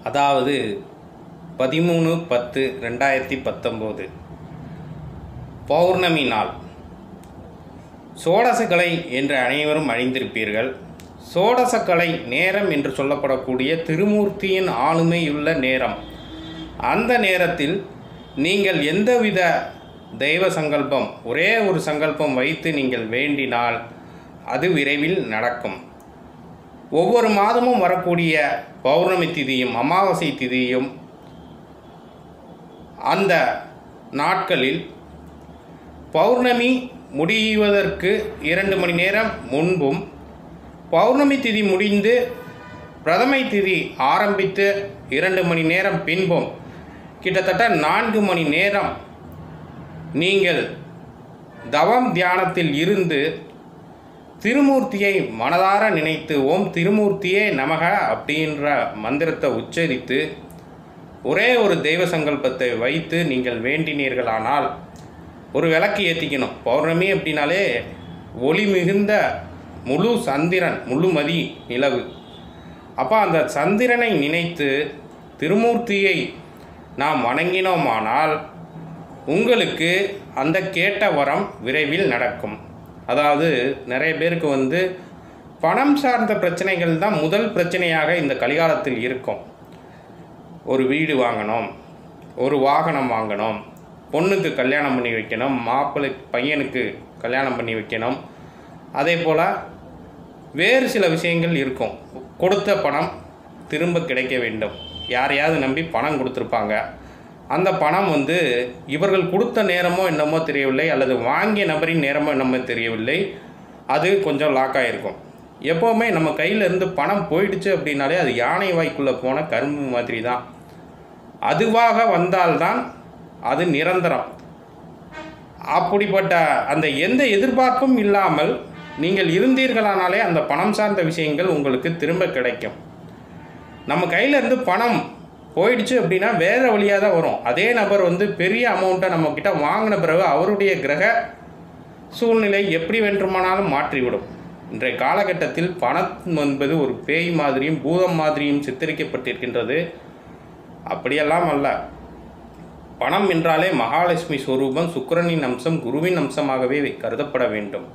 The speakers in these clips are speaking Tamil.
அதாவது பதிமூணு பத்து ரெண்டாயிரத்தி பத்தொம்போது பௌர்ணமி நாள் சோடசக்கலை என்று அனைவரும் அறிந்திருப்பீர்கள் சோடசக்கலை நேரம் என்று சொல்லப்படக்கூடிய திருமூர்த்தியின் ஆளுமையுள்ள நேரம் அந்த நேரத்தில் நீங்கள் எந்தவித தெய்வ சங்கல்பம் ஒரே ஒரு சங்கல்பம் வைத்து நீங்கள் வேண்டினால் அது விரைவில் நடக்கும் ஒவ்வொரு மாதமும் வரக்கூடிய பௌர்ணமி திதியும் அமாவாசை திதியும் அந்த நாட்களில் பௌர்ணமி முடிவதற்கு இரண்டு மணி நேரம் முன்பும் பௌர்ணமி திதி முடிந்து பிரதமை திதி ஆரம்பித்து இரண்டு மணி நேரம் பின்பும் கிட்டத்தட்ட நான்கு மணி நேரம் நீங்கள் தவம் தியானத்தில் இருந்து திருமூர்த்தியை மனதார நினைத்து ஓம் திருமூர்த்தியே நமக அப்படின்ற மந்திரத்தை உச்சரித்து ஒரே ஒரு தெய்வ சங்கல்பத்தை வைத்து நீங்கள் வேண்டினீர்களானால் ஒரு விளக்கு ஏற்றிக்கணும் பௌர்ணமி அப்படின்னாலே ஒளி மிகுந்த முழு சந்திரன் முழுமதி நிலவு அப்போ அந்த சந்திரனை நினைத்து திருமூர்த்தியை நாம் வணங்கினோமானால் உங்களுக்கு அந்த கேட்ட வரம் விரைவில் நடக்கும் அதாவது நிறைய பேருக்கு வந்து பணம் சார்ந்த பிரச்சனைகள் தான் முதல் பிரச்சனையாக இந்த கலிகாலத்தில் இருக்கும் ஒரு வீடு வாங்கணும் ஒரு வாகனம் வாங்கணும் பொண்ணுக்கு கல்யாணம் பண்ணி வைக்கணும் மாப்பிள்ளை பையனுக்கு கல்யாணம் பண்ணி வைக்கணும் அதே போல் வேறு சில விஷயங்கள் இருக்கும் கொடுத்த பணம் திரும்ப கிடைக்க வேண்டும் யாரையாவது நம்பி பணம் கொடுத்துருப்பாங்க அந்த பணம் வந்து இவர்கள் கொடுத்த நேரமோ என்னமோ தெரியவில்லை அல்லது வாங்கிய நபரின் நேரமோ என்னமோ தெரியவில்லை அது கொஞ்சம் லாக் ஆகிருக்கும் எப்போவுமே நம்ம கையில் இருந்து பணம் போயிடுச்சு அப்படின்னாலே அது யானை வாய்க்குள்ளே போன கரும்பு மாதிரி தான் அதுவாக வந்தால்தான் அது நிரந்தரம் அப்படிப்பட்ட அந்த எந்த எதிர்பார்ப்பும் இல்லாமல் நீங்கள் இருந்தீர்களானாலே அந்த பணம் சார்ந்த விஷயங்கள் உங்களுக்கு திரும்ப கிடைக்கும் நம்ம கையில இருந்து பணம் போயிடுச்சு அப்படின்னா வேறு வழியாக தான் வரும் அதே நபர் வந்து பெரிய அமௌண்ட்டை நம்மக்கிட்ட வாங்கின பிறகு அவருடைய கிரக சூழ்நிலை எப்படி வேண்டுமானாலும் மாற்றிவிடும் இன்றைய காலகட்டத்தில் பணம் என்பது ஒரு பேய் மாதிரியும் பூதம் மாதிரியும் சித்தரிக்கப்பட்டிருக்கின்றது அப்படியெல்லாம் அல்ல பணம் என்றாலே மகாலட்சுமி ஸ்வரூபம் சுக்கிரனின் அம்சம் குருவின் அம்சமாகவே கருதப்பட வேண்டும்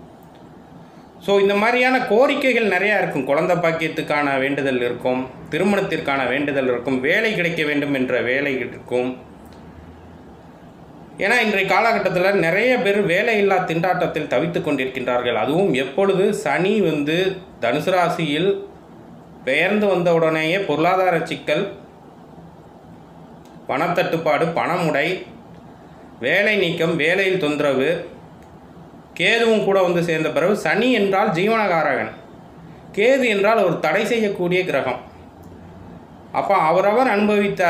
ஸோ இந்த மாதிரியான கோரிக்கைகள் நிறையா இருக்கும் குழந்தை பாக்கியத்துக்கான வேண்டுதல் இருக்கும் திருமணத்திற்கான வேண்டுதல் இருக்கும் வேலை கிடைக்க வேண்டும் என்ற வேலை இருக்கும் ஏன்னா இன்றைய காலகட்டத்தில் நிறைய பேர் வேலையில்லா திண்டாட்டத்தில் தவித்து கொண்டிருக்கின்றார்கள் அதுவும் எப்பொழுது சனி வந்து தனுசு ராசியில் பெயர்ந்து வந்தவுடனேயே பொருளாதார சிக்கல் பணத்தட்டுப்பாடு பணமுடை வேலை நீக்கம் வேலையில் தொந்தரவு கேதுவும் கூட வந்து சேர்ந்த பிறகு சனி என்றால் ஜீவனகாரகன் கேது என்றால் ஒரு தடை செய்யக்கூடிய கிரகம் அப்போ அவரவர் அனுபவித்த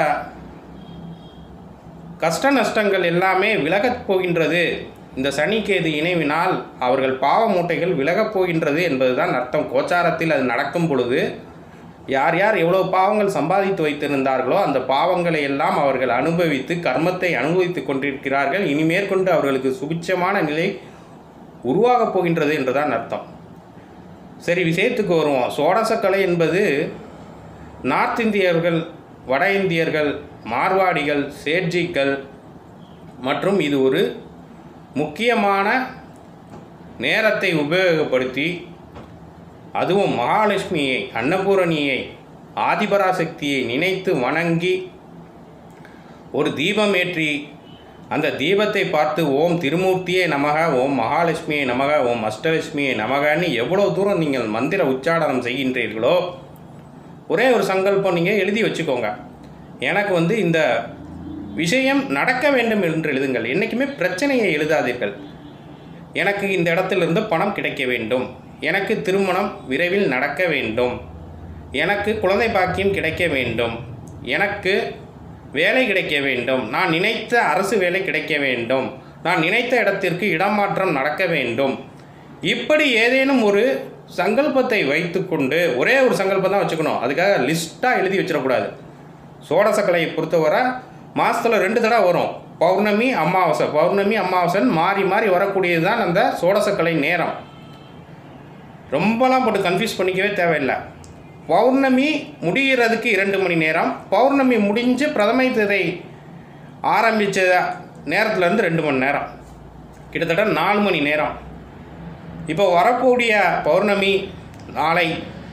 கஷ்ட நஷ்டங்கள் எல்லாமே விலகப் போகின்றது இந்த சனி கேது இணைவினால் அவர்கள் பாவ மூட்டைகள் விலகப் போகின்றது என்பதுதான் அர்த்தம் கோச்சாரத்தில் அது நடக்கும் பொழுது யார் யார் எவ்வளோ பாவங்கள் சம்பாதித்து வைத்திருந்தார்களோ அந்த பாவங்களை எல்லாம் அவர்கள் அனுபவித்து கர்மத்தை அனுபவித்து கொண்டிருக்கிறார்கள் இனி மேற்கொண்டு அவர்களுக்கு சுபிட்சமான நிலை உருவாகப் போகின்றது என்றுதான் அர்த்தம் சரி விஷயத்துக்கு வருவோம் சோடசக்கலை என்பது நார்த் இந்தியர்கள் வட இந்தியர்கள் மார்வாடிகள் சேட்ஜிக்கள் மற்றும் இது ஒரு முக்கியமான நேரத்தை உபயோகப்படுத்தி அதுவும் மகாலட்சுமியை அன்னபூரணியை ஆதிபராசக்தியை நினைத்து வணங்கி ஒரு தீபம் ஏற்றி அந்த தீபத்தை பார்த்து ஓம் திருமூர்த்தியே நமக ஓம் மகாலட்சுமியை நமக ஓம் அஷ்டலட்சுமியை நமகன்னு எவ்வளோ தூரம் நீங்கள் மந்திர உச்சாடனம் செய்கின்றீர்களோ ஒரே ஒரு சங்கல்பம் நீங்கள் எழுதி வச்சுக்கோங்க எனக்கு வந்து இந்த விஷயம் நடக்க வேண்டும் என்று எழுதுங்கள் என்றைக்குமே பிரச்சனையை எழுதாதீர்கள் எனக்கு இந்த இடத்திலிருந்து பணம் கிடைக்க வேண்டும் எனக்கு திருமணம் விரைவில் நடக்க வேண்டும் எனக்கு குழந்தை பாக்கியம் கிடைக்க வேண்டும் எனக்கு வேலை கிடைக்க வேண்டும் நான் நினைத்த அரசு வேலை கிடைக்க வேண்டும் நான் நினைத்த இடத்திற்கு இடமாற்றம் நடக்க வேண்டும் இப்படி ஏதேனும் ஒரு சங்கல்பத்தை வைத்துக்கொண்டு ஒரே ஒரு சங்கல்பம் தான் வச்சுக்கணும் அதுக்காக லிஸ்ட்டாக எழுதி வச்சிடக்கூடாது சோடசக்கலையை பொறுத்தவரை மாதத்தில் ரெண்டு தடவை வரும் பௌர்ணமி அமாவாசை பௌர்ணமி அமாவாசைன்னு மாறி மாறி வரக்கூடியது தான் அந்த சோடசக்கலை நேரம் ரொம்பலாம் போட்டு கன்ஃபியூஸ் பண்ணிக்கவே தேவையில்லை பௌர்ணமி முடிகிறதுக்கு இரண்டு மணி நேரம் பௌர்ணமி முடிஞ்சு பிரதமை திதை ஆரம்பித்த நேரத்துலேருந்து ரெண்டு மணி நேரம் கிட்டத்தட்ட நாலு மணி நேரம் இப்போ வரக்கூடிய பௌர்ணமி நாளை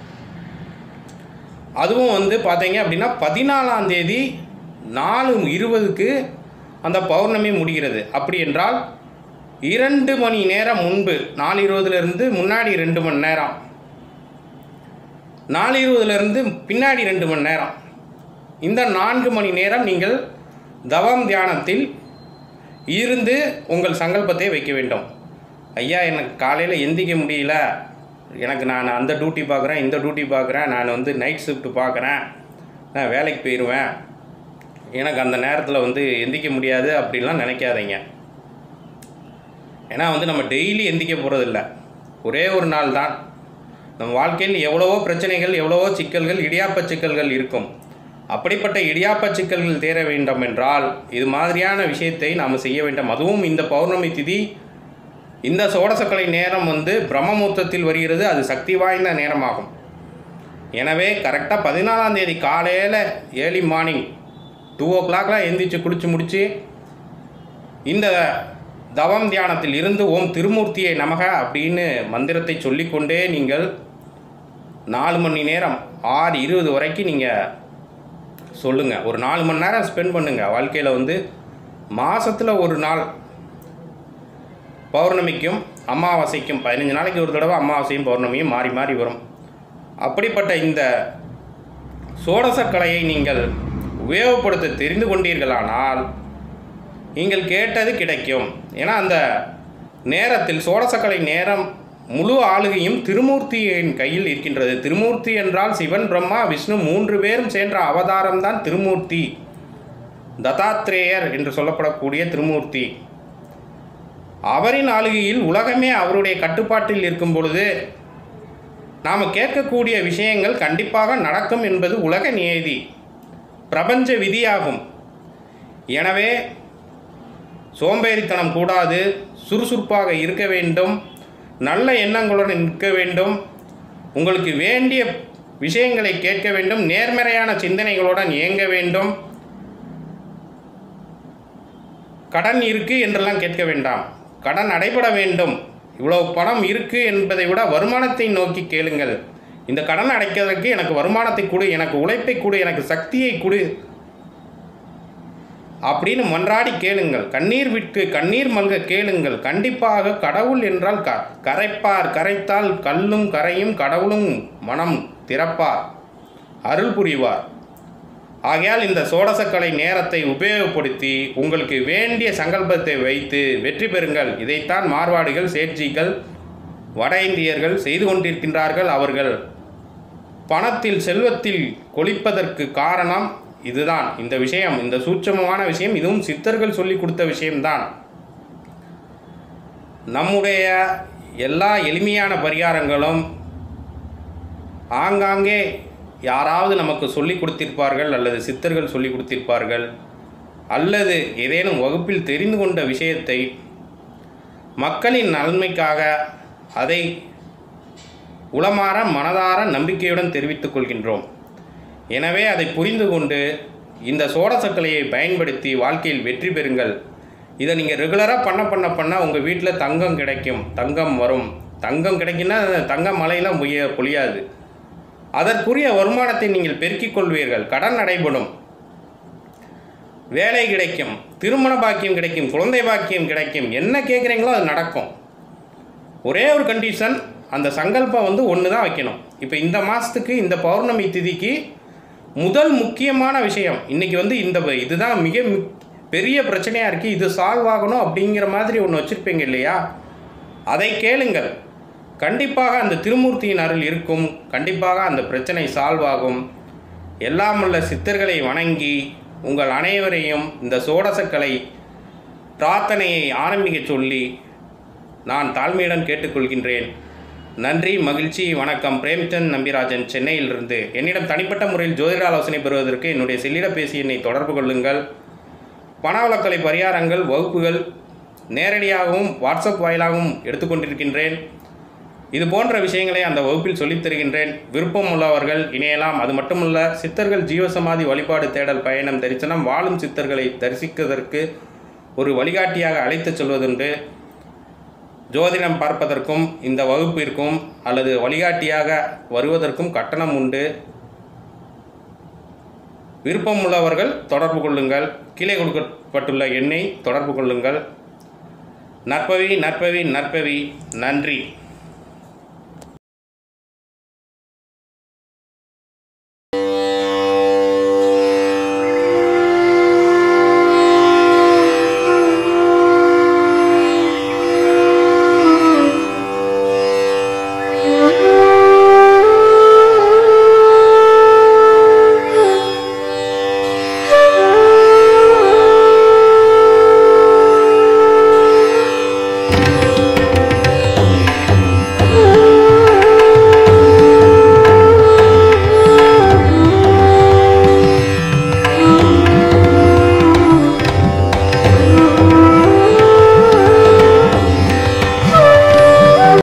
அதுவும் வந்து பார்த்தீங்க அப்படின்னா பதினாலாம் தேதி நாலு இருபதுக்கு அந்த பௌர்ணமி முடிகிறது அப்படி என்றால் இரண்டு மணி நேரம் முன்பு நாலு இருபதுலேருந்து முன்னாடி ரெண்டு மணி நேரம் நாலு இருபதுலேருந்து பின்னாடி ரெண்டு மணி நேரம் இந்த நான்கு மணி நேரம் நீங்கள் தவம் தியானத்தில் இருந்து உங்கள் சங்கல்பத்தை வைக்க வேண்டும் ஐயா எனக்கு காலையில் எந்திக்க முடியல எனக்கு நான் அந்த டியூட்டி பார்க்குறேன் இந்த டியூட்டி பார்க்குறேன் நான் வந்து நைட் ஷிஃப்ட் பார்க்குறேன் நான் வேலைக்கு போயிடுவேன் எனக்கு அந்த நேரத்தில் வந்து எந்திக்க முடியாது அப்படிலாம் நினைக்காதீங்க ஏன்னா வந்து நம்ம டெய்லி எந்திக்க போகிறதில்ல ஒரே ஒரு நாள் தான் நம்ம வாழ்க்கையில் எவ்வளவோ பிரச்சனைகள் எவ்வளவோ சிக்கல்கள் இடியாப்ப சிக்கல்கள் இருக்கும் அப்படிப்பட்ட இடியாப்ப சிக்கல்கள் தேர வேண்டும் என்றால் இது மாதிரியான விஷயத்தை நாம் செய்ய வேண்டும் அதுவும் இந்த பௌர்ணமி திதி இந்த சோடசக்கலை நேரம் வந்து பிரம்மமுகூர்த்தத்தில் வருகிறது அது சக்தி வாய்ந்த நேரமாகும் எனவே கரெக்டாக பதினாலாம் தேதி காலையில் ஏர்லி மார்னிங் டூ ஓ கிளாக்லாம் எந்திரிச்சு குளிச்சு முடிச்சு இந்த தவம் தியானத்தில் இருந்து ஓம் திருமூர்த்தியை நமக அப்படின்னு மந்திரத்தை சொல்லிக்கொண்டே நீங்கள் நாலு மணி நேரம் ஆறு இருபது வரைக்கும் நீங்கள் சொல்லுங்கள் ஒரு நாலு மணி நேரம் ஸ்பெண்ட் பண்ணுங்கள் வாழ்க்கையில் வந்து மாதத்தில் ஒரு நாள் பௌர்ணமிக்கும் அமாவாசைக்கும் பதினஞ்சு நாளைக்கு ஒரு தடவை அமாவாசையும் பௌர்ணமியும் மாறி மாறி வரும் அப்படிப்பட்ட இந்த சோடசக்கலையை நீங்கள் உபயோகப்படுத்த தெரிந்து கொண்டீர்களானால் நீங்கள் கேட்டது கிடைக்கும் ஏன்னா அந்த நேரத்தில் சோடசக்கலை நேரம் முழு ஆளுகையும் திருமூர்த்தியின் கையில் இருக்கின்றது திருமூர்த்தி என்றால் சிவன் பிரம்மா விஷ்ணு மூன்று பேரும் சென்ற அவதாரம்தான் திருமூர்த்தி தத்தாத்ரேயர் என்று சொல்லப்படக்கூடிய திருமூர்த்தி அவரின் ஆளுகையில் உலகமே அவருடைய கட்டுப்பாட்டில் இருக்கும் பொழுது நாம் கேட்கக்கூடிய விஷயங்கள் கண்டிப்பாக நடக்கும் என்பது உலக நியதி பிரபஞ்ச விதியாகும் எனவே சோம்பேறித்தனம் கூடாது சுறுசுறுப்பாக இருக்க வேண்டும் நல்ல எண்ணங்களுடன் நிற்க வேண்டும் உங்களுக்கு வேண்டிய விஷயங்களை கேட்க வேண்டும் நேர்மறையான சிந்தனைகளுடன் இயங்க வேண்டும் கடன் இருக்கு என்றெல்லாம் கேட்க வேண்டாம் கடன் அடைபட வேண்டும் இவ்வளவு பணம் இருக்கு என்பதை விட வருமானத்தை நோக்கி கேளுங்கள் இந்த கடன் அடைக்கிறதுக்கு எனக்கு வருமானத்தை கொடு எனக்கு உழைப்பை கொடு எனக்கு சக்தியை கொடு அப்படின்னு மன்றாடி கேளுங்கள் கண்ணீர் விட்டு கண்ணீர் மல்க கேளுங்கள் கண்டிப்பாக கடவுள் என்றால் க கரைப்பார் கரைத்தால் கல்லும் கரையும் கடவுளும் மனம் திறப்பார் அருள் புரிவார் ஆகையால் இந்த சோடசக்கலை நேரத்தை உபயோகப்படுத்தி உங்களுக்கு வேண்டிய சங்கல்பத்தை வைத்து வெற்றி பெறுங்கள் இதைத்தான் மார்வாடிகள் சேட்ஜிகள் வட இந்தியர்கள் செய்து கொண்டிருக்கின்றார்கள் அவர்கள் பணத்தில் செல்வத்தில் கொளிப்பதற்கு காரணம் இதுதான் இந்த விஷயம் இந்த சூட்சமமான விஷயம் இதுவும் சித்தர்கள் சொல்லி கொடுத்த விஷயம்தான் நம்முடைய எல்லா எளிமையான பரிகாரங்களும் ஆங்காங்கே யாராவது நமக்கு சொல்லி கொடுத்திருப்பார்கள் அல்லது சித்தர்கள் சொல்லி கொடுத்திருப்பார்கள் அல்லது ஏதேனும் வகுப்பில் தெரிந்து கொண்ட விஷயத்தை மக்களின் நன்மைக்காக அதை உளமாற மனதார நம்பிக்கையுடன் தெரிவித்துக் கொள்கின்றோம் எனவே அதை புரிந்து கொண்டு இந்த சோடசக்கலையை பயன்படுத்தி வாழ்க்கையில் வெற்றி பெறுங்கள் இதை நீங்கள் ரெகுலராக பண்ண பண்ண பண்ண உங்கள் வீட்டில் தங்கம் கிடைக்கும் தங்கம் வரும் தங்கம் கிடைக்குன்னா தங்க மலையெல்லாம் பொய்ய பொழியாது அதற்குரிய வருமானத்தை நீங்கள் பெருக்கிக் கொள்வீர்கள் கடன் நடைபெறும் வேலை கிடைக்கும் திருமண பாக்கியம் கிடைக்கும் குழந்தை பாக்கியம் கிடைக்கும் என்ன கேட்குறீங்களோ அது நடக்கும் ஒரே ஒரு கண்டிஷன் அந்த சங்கல்பம் வந்து ஒன்று தான் வைக்கணும் இப்போ இந்த மாதத்துக்கு இந்த பௌர்ணமி திதிக்கு முதல் முக்கியமான விஷயம் இன்றைக்கி வந்து இந்த இதுதான் மிக மு- பெரிய பிரச்சனையாக இருக்குது இது சால்வ் ஆகணும் அப்படிங்கிற மாதிரி ஒன்று வச்சுருப்பீங்க இல்லையா அதை கேளுங்கள் கண்டிப்பாக அந்த திருமூர்த்தியின் அருள் இருக்கும் கண்டிப்பாக அந்த பிரச்சனை சால்வ் ஆகும் எல்லாம் உள்ள சித்தர்களை வணங்கி உங்கள் அனைவரையும் இந்த சோடசக்கலை பிரார்த்தனையை ஆரம்பிக்க சொல்லி நான் தாழ்மையுடன் கேட்டுக்கொள்கின்றேன் நன்றி மகிழ்ச்சி வணக்கம் பிரேம்சந்த் நம்பிராஜன் சென்னையிலிருந்து என்னிடம் தனிப்பட்ட முறையில் ஜோதிட ஆலோசனை பெறுவதற்கு என்னுடைய செல்லிடப்பேசி எண்ணை தொடர்பு கொள்ளுங்கள் பணவளக்கலை பரிகாரங்கள் வகுப்புகள் நேரடியாகவும் வாட்ஸ்அப் வாயிலாகவும் எடுத்துக்கொண்டிருக்கின்றேன் இது போன்ற விஷயங்களை அந்த வகுப்பில் சொல்லித் தருகின்றேன் விருப்பம் உள்ளவர்கள் இணையலாம் அது மட்டுமல்ல சித்தர்கள் ஜீவசமாதி வழிபாடு தேடல் பயணம் தரிசனம் வாழும் சித்தர்களை தரிசிப்பதற்கு ஒரு வழிகாட்டியாக அழைத்துச் சொல்வதுண்டு ஜோதிடம் பார்ப்பதற்கும் இந்த வகுப்பிற்கும் அல்லது வழிகாட்டியாக வருவதற்கும் கட்டணம் உண்டு விருப்பம் உள்ளவர்கள் தொடர்பு கொள்ளுங்கள் கீழே கொடுக்கப்பட்டுள்ள எண்ணை தொடர்பு கொள்ளுங்கள் நற்பவி நற்பவி நற்பவி நன்றி